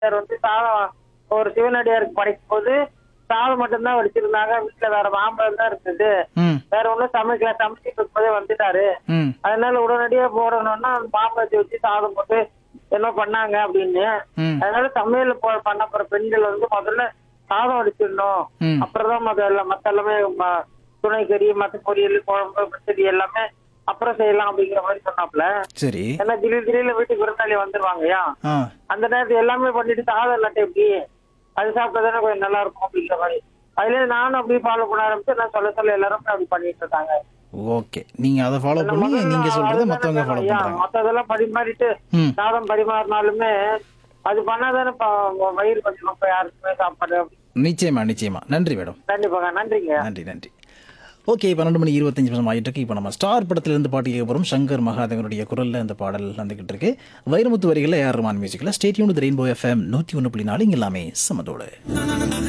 sir வந்து சாதம் ஒரு சிவனடியாருக்கு படைக்கும் போது சாதம் மட்டும்தான் வடிச்சிருந்தாங்க வீட்டுல வேற மாம்பழம் தான் இருந்தது ம் வேற ஒண்ணும் சமைக்கல சமைச்சிட்டு இருக்கும்போதே வந்துட்டாரு ம் அதனால உடனடியா போடணும்னா அந்த மாம்பழத்தை வச்சு சாதம் போட்டு என்ன பண்ணாங்க அப்படின்னு ம் அதனால சமையல் போ- பண்ண போற பெண்கள் வந்து முதல்ல சாதம் வடிச்சிடணும் ம் அப்புறம் தான் முதல்ல மத்த எல்லாமே ம- துணை கறி மத்த பொரியல் குழம்பு பச்சடி எல்லாமே அப்புறம் செய்யலாம் அப்படிங்கிற மாதிரி சொன்னாப்ல சரி ஏன்னா திடீர் திடீர்னு வீட்டுக்கு விருந்தாளி வந்துருவாங்கயா ஆ அந்த நேரத்துல எல்லாமே பண்ணிட்டு சாதம் இல்லாட்ட எப்படி அது சாப்பிட்டா தானே கொஞ்சம் நல்லா இருக்கும் அப்படிங்கிற மாதிரி அதுல நானும் அப்படி ஃபாலோ பண்ண ஆரம்பிச்சு நான் சொல்ல சொல்ல எல்லாரும் அப்படி பண்ணிட்டு இருக்காங்க ஓகே நீங்க அதை ஃபாலோ பண்ணி நீங்க சொல்றதை மத்தவங்க ஃபாலோ பண்றாங்க மத்ததெல்லாம் பரிமாறிட்டு ம் சாதம் பரிமாறினாலுமே அது பண்ணாதானே ப- வயிறு கொஞ்சம் ரொம்ப யாருக்குமே சாப்பாடு நிச்சயமா நிச்சயமா நன்றி மேடம் கண்டிப்பாங்க நன்றிங்க நன்றி நன்றி ஓகே பன்னெண்டு மணி இருபத்தஞ்சு நிமிஷம் ஆகிட்டு இருக்கு இப்போ நம்ம ஸ்டார் படத்திலிருந்து பாட்டு கேட்க போகிறோம் சங்கர் மகாதேவனுடைய குரலில் அந்த பாடல் வந்துகிட்டு இருக்கு வைரமுத்து வரிகளில் ஏஆர் ரமான் மியூசிக்கில் ஸ்டேட்யூன் ரெயின்போ எஃப்எம் நூற்றி ஒன்று புள்ளி நாலு இங்க எல்லாமே சமதோடு